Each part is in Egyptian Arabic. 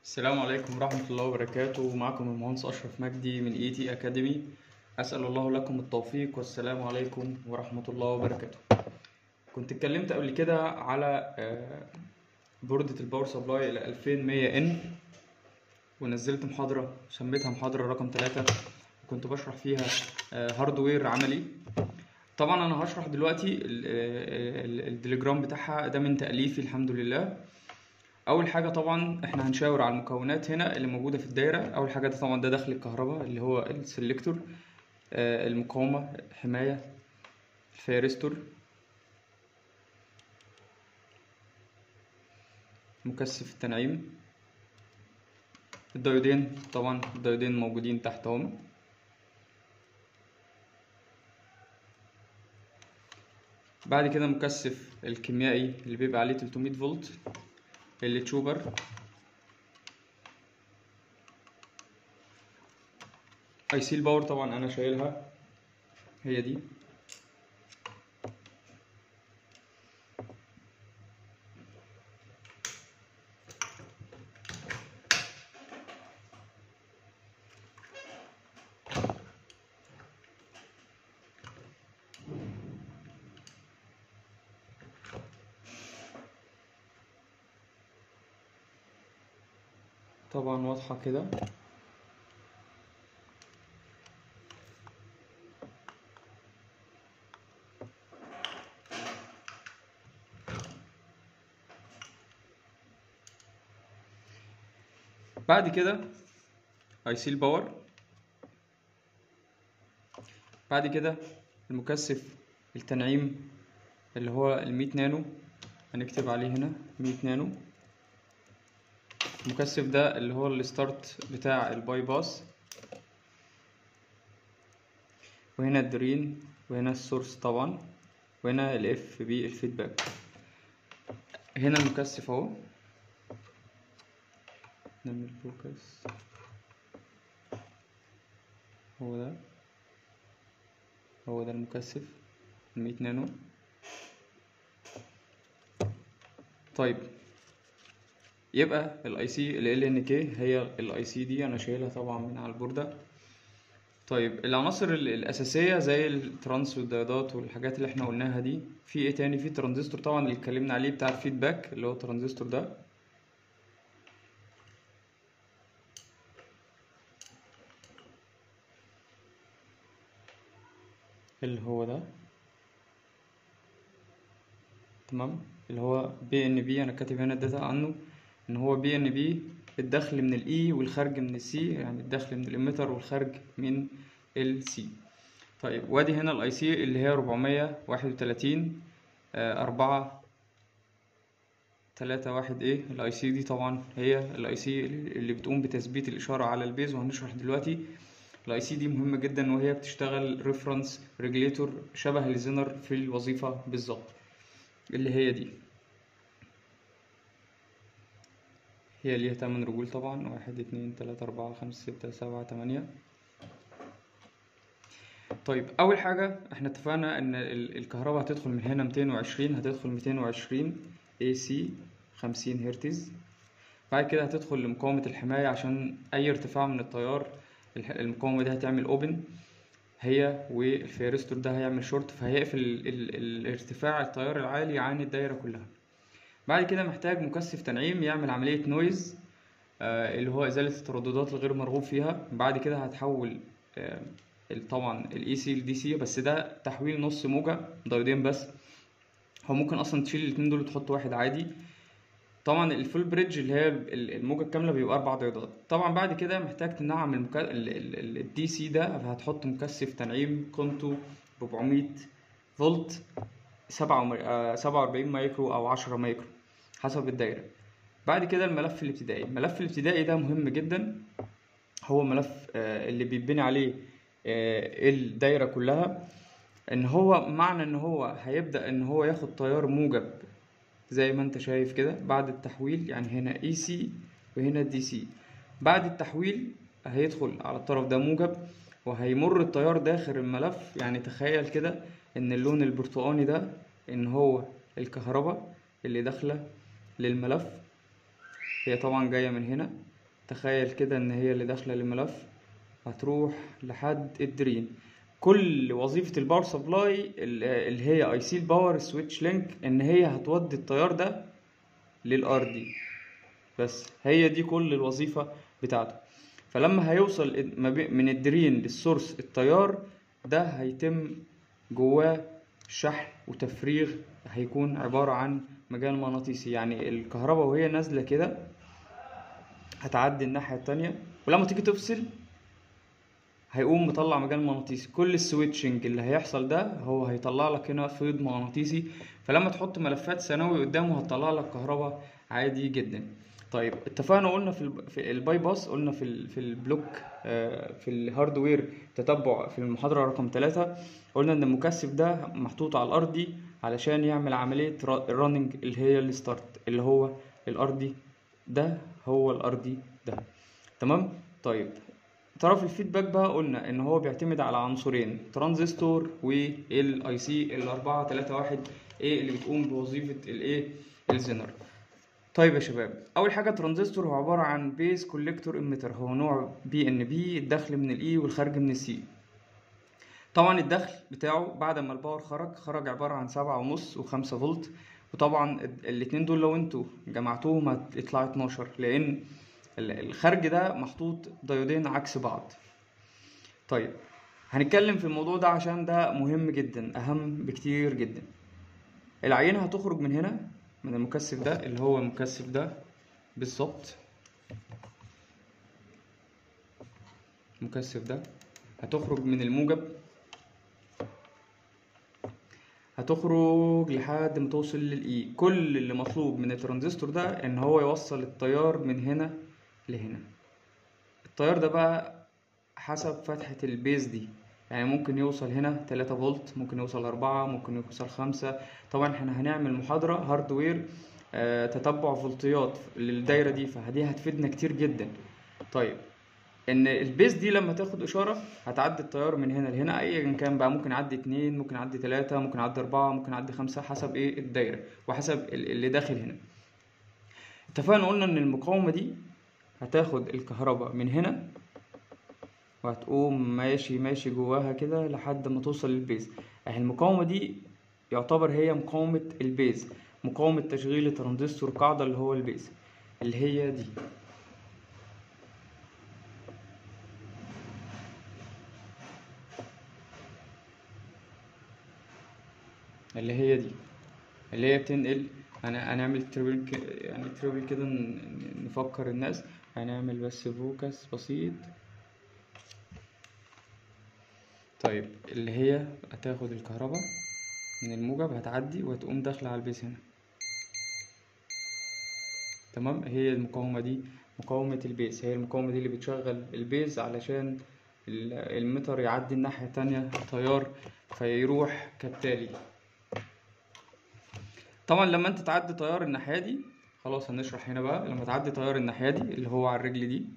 السلام عليكم ورحمة الله وبركاته معكم المهندس أشرف مجدي من اي تي أكاديمي أسأل الله لكم التوفيق والسلام عليكم ورحمة الله وبركاته كنت اتكلمت قبل كده على آه، بوردة الباور سبلاي إلى 2100 ان ونزلت محاضرة سميتها محاضرة رقم 3 وكنت بشرح فيها آه، هاردوير عملي طبعا أنا هشرح دلوقتي ال- ال- الديليجرام بتاعها ده من تأليفي الحمد لله اول حاجه طبعا احنا هنشاور على المكونات هنا اللي موجوده في الدايره اول حاجه ده طبعا ده دخل الكهرباء اللي هو السلكتور آه، المقاومه حمايه الفيرستور مكثف التنعيم الديودين طبعا الديودين موجودين تحتهم بعد كده مكثف الكيميائي اللي بيبقى عليه 300 فولت التشوبر اي سي الباور طبعا انا شايلها هي دي طبعا واضحة كده بعد كده اي سي الباور بعد كده المكثف التنعيم اللي هو ال 100 نانو هنكتب عليه هنا 100 نانو المكثف ده اللي هو الستارت بتاع الباي باس وهنا الدرين وهنا السورس طبعا وهنا الاف بي الفيدباك هنا المكثف اهو نعمل فوكس هو ده هو ده المكثف 100 نانو طيب يبقى الاي سي ال ان كي هي الاي سي دي انا شايلها طبعا من على البورده طيب العناصر ال- الاساسيه زي الترانس والديودات والحاجات اللي احنا قلناها دي في ايه تاني في ترانزستور طبعا اللي اتكلمنا عليه بتاع الفيدباك اللي هو الترانزستور ده اللي هو ده تمام اللي هو بي ان بي انا كاتب هنا الداتا عنه ان هو بي ان بي الدخل من الاي والخارج من السي يعني الدخل من الاميتر والخارج من السي طيب وادي هنا الاي سي اللي هي 431 4 3 1 ايه الاي سي دي طبعا هي الاي سي اللي بتقوم بتثبيت الاشاره على البيز وهنشرح دلوقتي الاي سي دي مهمه جدا وهي بتشتغل ريفرنس ريجليتور شبه الزينر في الوظيفه بالظبط اللي هي دي هي ليها تمن رجول طبعا واحد اتنين تلاتة أربعة خمسة ستة سبعة تمانية طيب أول حاجة احنا اتفقنا إن ال- الكهرباء هتدخل من هنا ميتين وعشرين هتدخل ميتين وعشرين AC خمسين هرتز بعد كده هتدخل لمقاومة الحماية عشان أي ارتفاع من التيار الح- المقاومة دي هتعمل اوبن هي والفيرستور ده هيعمل شورت فهيقفل ال- ال- الارتفاع التيار العالي عن الدايرة كلها بعد كده محتاج مكثف تنعيم يعمل عملية نويز آه، اللي هو إزالة الترددات الغير مرغوب فيها بعد كده هتحول آه، ال- طبعا الاي سي لدي سي بس ده تحويل نص موجة دايودين بس هو ممكن اصلا تشيل الاتنين دول وتحط واحد عادي طبعا الفول بريدج اللي هي ال- الموجة الكاملة بيبقى أربع ديودات طبعا بعد كده محتاج تنعم المك... الدي سي ده هتحط مكثف تنعيم قيمته 400 فولت سبعة وم- آه، 47 مايكرو أو 10 مايكرو حسب الدايرة بعد كده الملف الابتدائي الملف الابتدائي ده مهم جدا هو ملف آه، اللي بيتبني عليه آه، الدايرة كلها ان هو معنى ان هو هيبدأ ان هو ياخد تيار موجب زي ما انت شايف كده بعد التحويل يعني هنا اي سي وهنا دي سي بعد التحويل هيدخل على الطرف ده موجب وهيمر التيار داخل الملف يعني تخيل كده ان اللون البرتقاني ده ان هو الكهرباء اللي داخله للملف هي طبعا جايه من هنا تخيل كده ان هي اللي داخله للملف هتروح لحد الدرين كل وظيفة الباور سبلاي اللي هي اي سي الباور سويتش لينك ان هي هتودي التيار ده للار دي بس هي دي كل الوظيفة بتاعته فلما هيوصل ما بي- من الدرين للسورس التيار ده هيتم جواه شحن وتفريغ هيكون عبارة عن مجال مغناطيسي يعني الكهرباء وهي نازلة كده هتعدي الناحية التانية ولما تيجي تفصل هيقوم مطلع مجال مغناطيسي كل السويتشنج اللي هيحصل ده هو هيطلع لك هنا فيض مغناطيسي فلما تحط ملفات ثانوي قدامه هتطلع لك كهرباء عادي جدا طيب اتفقنا قلنا في, الب... في الباي باس قلنا في ال... في البلوك آه، في الهاردوير تتبع في المحاضرة رقم ثلاثة قلنا ان المكثف ده محطوط على الارضي علشان يعمل عملية الرننج اللي هي الستارت اللي هو الارضي ده هو الارضي ده تمام طيب طرف الفيدباك بقى قلنا ان هو بيعتمد على عنصرين ترانزستور والاي سي ال 431 ايه اللي بتقوم بوظيفه الايه الزنر طيب يا شباب اول حاجه ترانزستور هو عباره عن بيز كوليكتور اميتر هو نوع بي ان بي الدخل من الاي والخارج من السي طبعا الدخل بتاعه بعد ما الباور خرج خرج عباره عن سبعة ونص وخمسة فولت وطبعا الاتنين دول لو انتوا جمعتوهم هتطلع 12 لان الخارج ده محطوط ديودين عكس بعض طيب هنتكلم في الموضوع ده عشان ده مهم جدا اهم بكتير جدا العينة هتخرج من هنا من المكثف ده اللي هو المكثف ده بالظبط المكثف ده هتخرج من الموجب هتخرج لحد ما توصل للاي كل اللي مطلوب من الترانزستور ده ان هو يوصل التيار من هنا لهنا التيار ده بقى حسب فتحة البيز دي يعني ممكن يوصل هنا 3 فولت ممكن يوصل 4 ممكن يوصل 5 طبعا احنا هنعمل محاضرة هاردوير آه تتبع فولتيات للدايرة دي فدي هتفيدنا كتير جدا طيب ان البيز دي لما تاخد اشاره هتعدي التيار من هنا لهنا ايا كان بقى ممكن يعدي اتنين ممكن يعدي تلاتة ممكن يعدي اربعة ممكن يعدي خمسة حسب ايه الدايره وحسب اللي داخل هنا اتفقنا قلنا ان المقاومه دي هتاخد الكهرباء من هنا وهتقوم ماشي ماشي جواها كده لحد ما توصل للبيز اهي المقاومه دي يعتبر هي مقاومه البيز مقاومه تشغيل الترانزستور قاعده اللي هو البيز اللي هي دي اللي هي دي اللي هي بتنقل انا هنعمل تريبل ك... يعني تريبل كده ن- نفكر الناس هنعمل بس فوكس بسيط طيب اللي هي هتاخد الكهرباء من الموجب هتعدي وهتقوم داخلة على البيز هنا تمام هي المقاومة دي مقاومة البيز هي المقاومة دي اللي بتشغل البيز علشان ال- المتر يعدي الناحية التانية تيار فيروح كالتالي طبعا لما انت تعدي تيار الناحية دي خلاص هنشرح هنا بقى لما تعدي تيار الناحية دي اللي هو على الرجل دي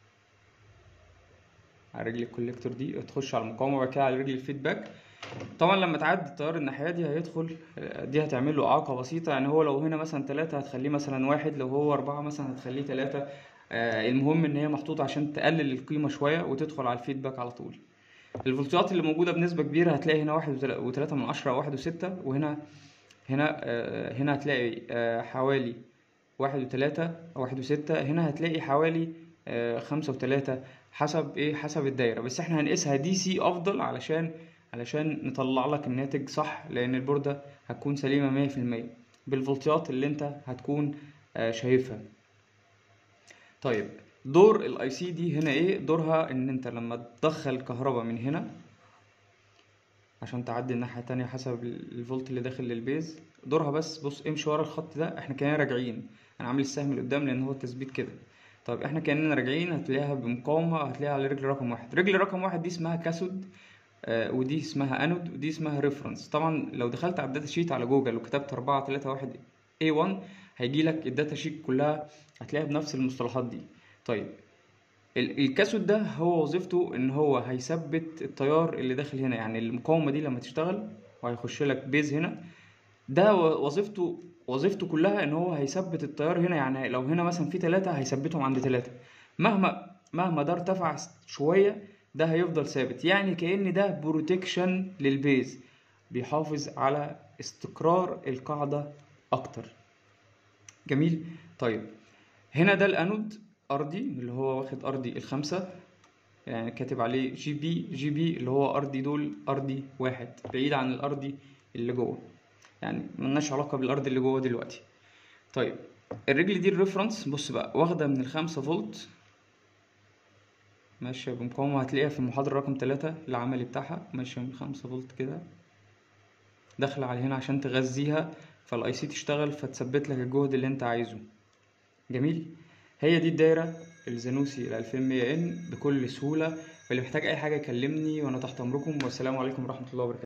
على رجل الكوليكتور دي تخش على المقاومة وبعد كده على رجل الفيدباك طبعا لما تعدي التيار الناحية دي هيدخل دي هتعمل له إعاقة بسيطة يعني هو لو هنا مثلا تلاتة هتخليه مثلا واحد لو هو أربعة مثلا هتخليه تلاتة آه، المهم إن هي محطوطة عشان تقلل القيمة شوية وتدخل على الفيدباك على طول الفولتات اللي موجودة بنسبة كبيرة هتلاقي هنا واحد وتلا- وتلاتة من عشرة أو واحد وستة وهنا هنا آه، هنا هتلاقي آه، حوالي واحد وتلاتة أو واحد وستة هنا هتلاقي حوالي آه، خمسة وتلاتة حسب ايه حسب الدايرة بس احنا هنقيسها دي سي أفضل علشان علشان نطلع لك الناتج صح لأن البوردة هتكون سليمة مية في المية بالفولتيات اللي انت هتكون آه، شايفها طيب دور الاي سي دي هنا ايه دورها ان انت لما تدخل كهرباء من هنا عشان تعدي الناحية التانية حسب الفولت اللي داخل للبيز دورها بس بص امشي ورا الخط ده احنا كأننا راجعين انا عامل السهم لقدام لان هو التثبيت كده طيب احنا كأننا راجعين هتلاقيها بمقاومة هتلاقيها على رجل رقم واحد رجل رقم واحد دي اسمها كاثود آه ودي اسمها انود ودي اسمها ريفرنس طبعا لو دخلت على الداتا شيت على جوجل وكتبت أربعة تلاتة واحد A1 هيجي لك الداتا شيت كلها هتلاقيها بنفس المصطلحات دي طيب ال- الكاثود ده هو وظيفته ان هو هيثبت التيار اللي داخل هنا يعني المقاومة دي لما تشتغل وهيخش لك بيز هنا ده و- وظيفته وظيفته كلها ان هو هيثبت التيار هنا يعني لو هنا مثلا في تلاتة هيثبتهم عند تلاتة مهما مهما ده ارتفع شويه ده هيفضل ثابت يعني كأن ده بروتكشن للبيز بيحافظ على استقرار القاعدة أكتر جميل طيب هنا ده الأنود أرضي اللي هو واخد أرضي الخمسة يعني كاتب عليه جي بي جي بي اللي هو أرضي دول أرضي واحد بعيد عن الأرضي اللي جوه يعني ملناش علاقة بالأرض اللي جوه دلوقتي طيب الرجل دي الريفرنس بص بقى واخدة من الخمسة فولت ماشية بمقاومة هتلاقيها في المحاضرة رقم تلاتة العملي بتاعها ماشية من خمسة فولت كده داخلة على هنا عشان تغذيها فالاي سي تشتغل فتثبت لك الجهد اللي انت عايزه جميل هي دي الدايرة الزانوسي ال 2100 ان بكل سهولة واللي محتاج اي حاجة يكلمني وانا تحت امركم والسلام عليكم ورحمة الله وبركاته